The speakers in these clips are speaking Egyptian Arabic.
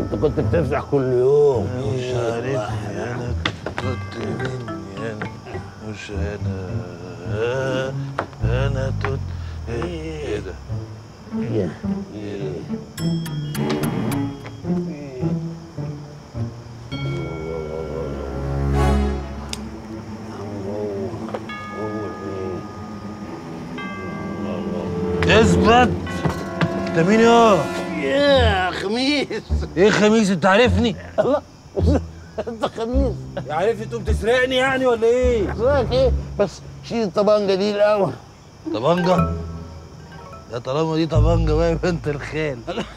انت كنت بتفتح كل يوم مش عارف انا كنت مني انا مش انا انا توت ايه ده؟ ايه ايه اثبت انت مين يا يا خميس ايه خميس انت عارفني الله انت خميس عارف تقوم تسرقني يعني ولا ايه رايك ايه بس شيل الطبنجه دي الاول طبنجة يا طالما دي طبنجة بقى يبقى انت الخال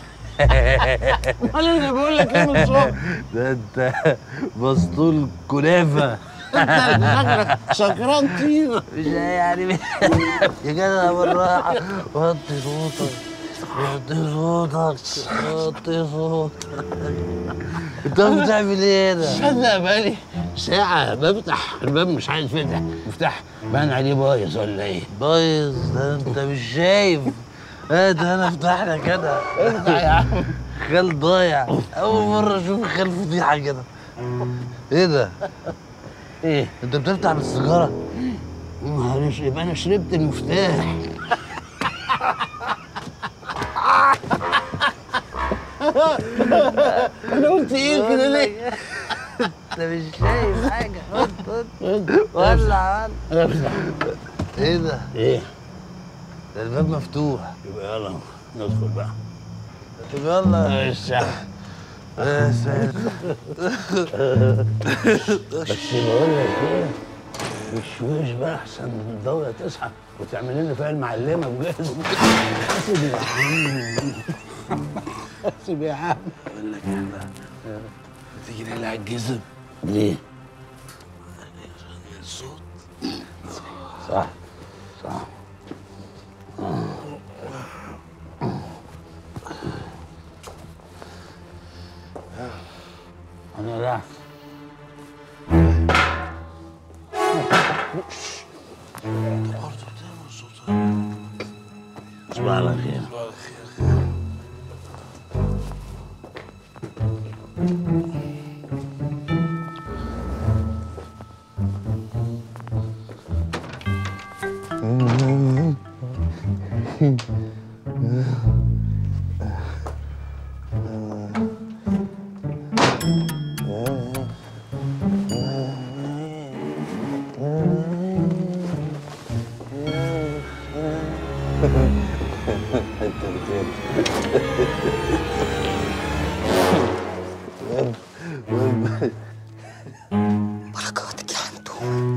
امال انا بقول لك ايه من الصبح ده انت مسطول كنافة انت شكلك سكران طينه مش يعني يا جدع بالراحة وطي صوتك وطي صوتك وطي صوتك انت بتعمل ايه هنا؟ صدق بقالي ساعة بفتح الباب مش عايز يفتح مفتاح بان عليه بايظ ولا ايه؟ بايظ ده انت مش شايف اه ده انا افتح لك انا افتح يا عم خال ضايع اول مرة اشوف خال فضيحة كده ايه ده؟ ايه؟ انت بتفتح بالسيجارة؟ معلش يبقى انا شربت المفتاح انا قلت ايه كده ليه؟ انت مش شايف حاجة وط- انت- ولع ولع افتح ايه ده؟ ايه؟ ده الباب مفتوح يبقى يلا ندخل بقى طب يلا الساعة يا ساتر بس بقول لك ايه وشوش بقى احسن من الدولة تصحى وتعمل لنا فيها المعلمة بجد حاسب يا عم حاسب يا عم بقول لك ايه بقى تيجي نقلع الجزم ليه؟ الصوت صح صح انا راح برضه بتعمل صوت صباح على خير بركاتك يا عمدو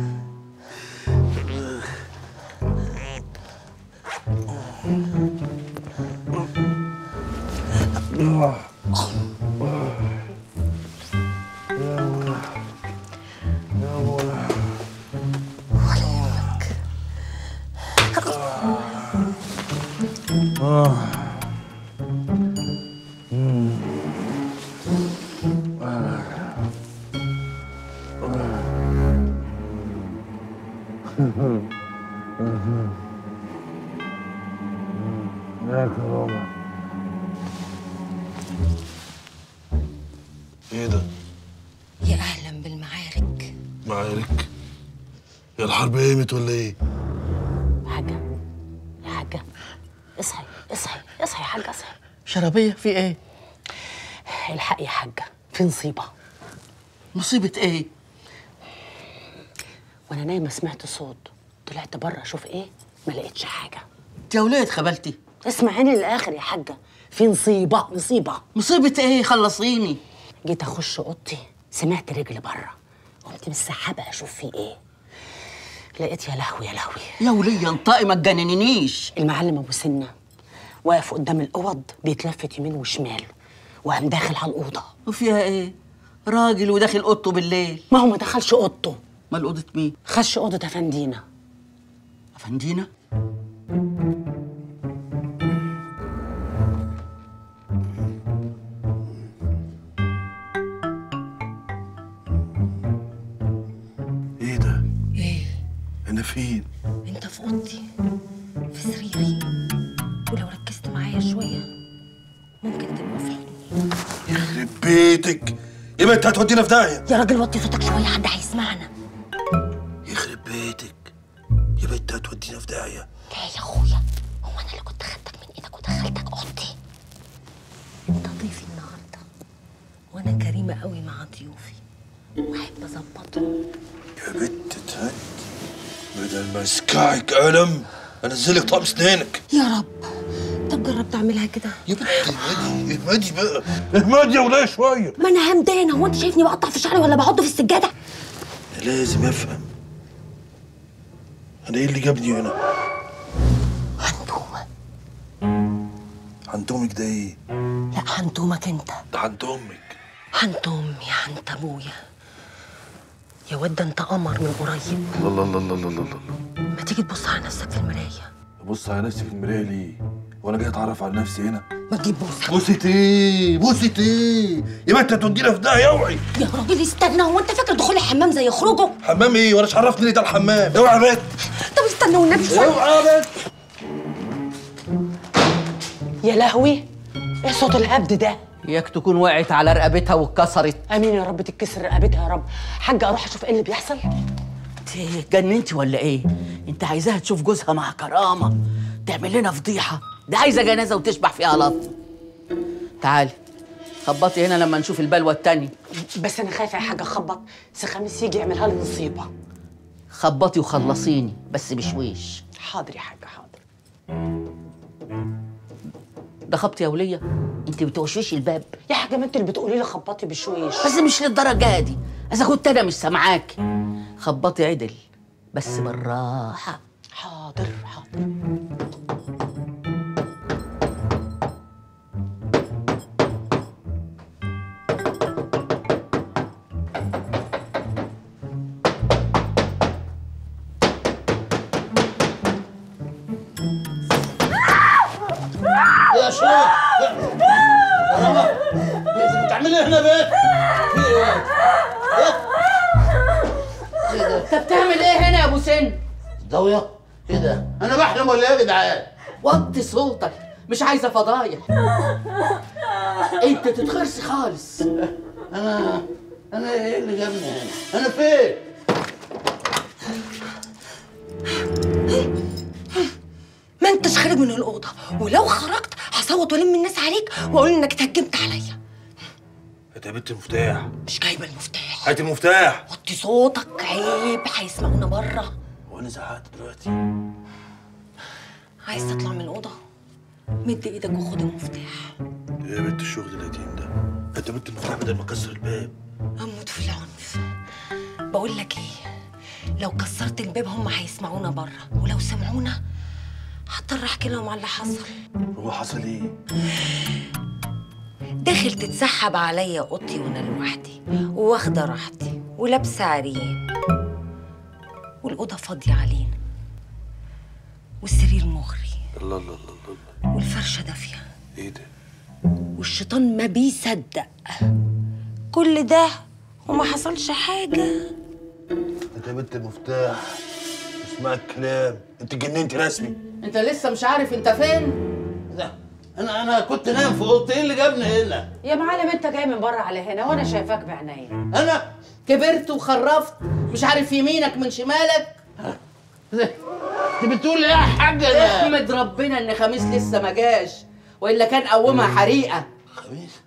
ولا يهمك يا كرامة ايه ده؟ يا اهلا بالمعارك معارك يا الحرب قامت ولا ايه؟ حاجة يا حاجة اصحي اصحي اصحي يا حاجة اصحي شرابية في ايه؟ الحق يا حاجة في نصيبة مصيبة ايه؟ وانا نايمة سمعت صوت طلعت بره اشوف ايه ما لقيتش حاجة انت يا ولاد خبلتي اسمعيني للاخر يا حاجة في نصيبة نصيبة مصيبة ايه؟ خلصيني جيت اخش اوضتي سمعت رجل بره قمت مسحبة اشوف في ايه لقيت يا لهوي يا لهوي يا ولية انطقي ما تجننينيش المعلم ابو سنه واقف قدام الاوض بيتلفت يمين وشمال وقام داخل على الاوضه وفيها ايه؟ راجل وداخل اوضته بالليل ما هو ما دخلش اوضته امال اوضة مين؟ خش اوضه افندينا افندينا؟ ايه ده؟ ايه انا فين؟ انت في اوضتي في سريري ولو ركزت معايا شويه ممكن تبقى في حضني يخرب بيتك يا بنت هتودينا في داهيه يا راجل وطي صوتك شويه حد هيسمعنا يخرب بيتك يا بنت هتودينا في داهيه لا يا اخويا هو انا اللي كنت خدتك من ايدك ودخلتك اوضتي انت ضيفي النهارده وانا كريمه قوي مع ضيوفي واحب اظبطهم يا بنت تهد بدل ما اسكعك قلم انزلك طقم اسنانك يا رب طب جرب تعملها كده يا بنت اهمدي اهمدي بقى اهمدي يا ولايه شويه ما انا همدانه هو انت شايفني بقطع في شعري ولا بحطه في السجاده أنا لازم افهم انا ايه اللي جابني هنا هندومه عند امك ده ايه لا هندومك انت ده عند امك هنت امي هنت ابويا يا واد ده انت قمر من قريب الله الله الله الله الله ما تيجي تبص على نفسك في المرايه بص على نفسي في المرايه ليه وانا جاي اتعرف على نفسي هنا ما تجيب بوسه بوسة ايه بوسة ايه يا بنت هتودينا في داهيه اوعي يا راجل استنى هو انت فاكر دخول الحمام زي خروجه حمام ايه وانا مش عرفني ليه ده الحمام اوعى يا بنت طب استنى والنبي شويه اوعى يا بنت يا لهوي ايه صوت الهبد ده ياك تكون وقعت على رقبتها واتكسرت امين يا رب تتكسر رقبتها يا رب حاجه اروح اشوف ايه اللي بيحصل انت اتجننتي ولا ايه انت عايزاها تشوف جوزها مع كرامه تعمل لنا فضيحه دي عايزه جنازه وتشبح فيها لط تعالي خبطي هنا لما نشوف البلوه التانية بس انا خايفه يا حاجه اخبط سي خميس يجي يعملها لي نصيبه خبطي وخلصيني بس بشويش حاضر يا حاجه حاضر ده خبط يا وليه انت بتوشوشي الباب يا حاجه ما انت اللي بتقولي لي خبطي بشويش بس مش للدرجه دي اذا كنت انا مش سامعاك خبطي عدل بس بالراحه حاضر حاضر يا شيخ بتعملي هنا بيه؟ في ايه واد؟ انت بتعمل ايه هنا يا ابو سن ضوية؟ ايه ده؟ انا بحلم ولا ايه يا جدعان؟ وطي صوتك مش عايزه فضايح انت تتخرسي خالص انا انا ايه اللي جابني هنا؟ انا فين؟ ما انتش خارج من الاوضه ولو خرجت هصوت والم الناس عليك واقول انك اتهجمت عليا هات يا بنت المفتاح مش جايبه المفتاح هات المفتاح وطي صوتك عيب هيسمعونا بره هو انا زعقت دلوقتي عايز تطلع من الاوضه مد ايدك وخد المفتاح ايه يا بنت الشغل القديم ده هات يا بنت المفتاح بدل ما اكسر الباب اموت في العنف بقول لك ايه لو كسرت الباب هم هيسمعونا بره ولو سمعونا هضطر احكي لهم على اللي حصل هو حصل ايه داخل تتسحب عليا اوضتي وانا لوحدي وواخده راحتي ولابسه عريان والاوضه فاضيه علينا والسرير مغري الله الله الله الله الله. والفرشه دافيه ايه ده والشيطان ما بيصدق كل ده وما حصلش حاجه هات يا بنت المفتاح اسمع الكلام انت جننتي رسمي انت لسه مش عارف انت فين ده انا انا كنت نايم في اوضتي ايه اللي جابني هنا؟ يا معلم انت جاي من بره على هنا وانا شايفاك بعينيا انا كبرت وخرفت مش عارف يمينك من شمالك انت بتقول ايه يا حاجه ده؟ احمد ربنا ان خميس لسه ما جاش والا كان قومها حريقه خميس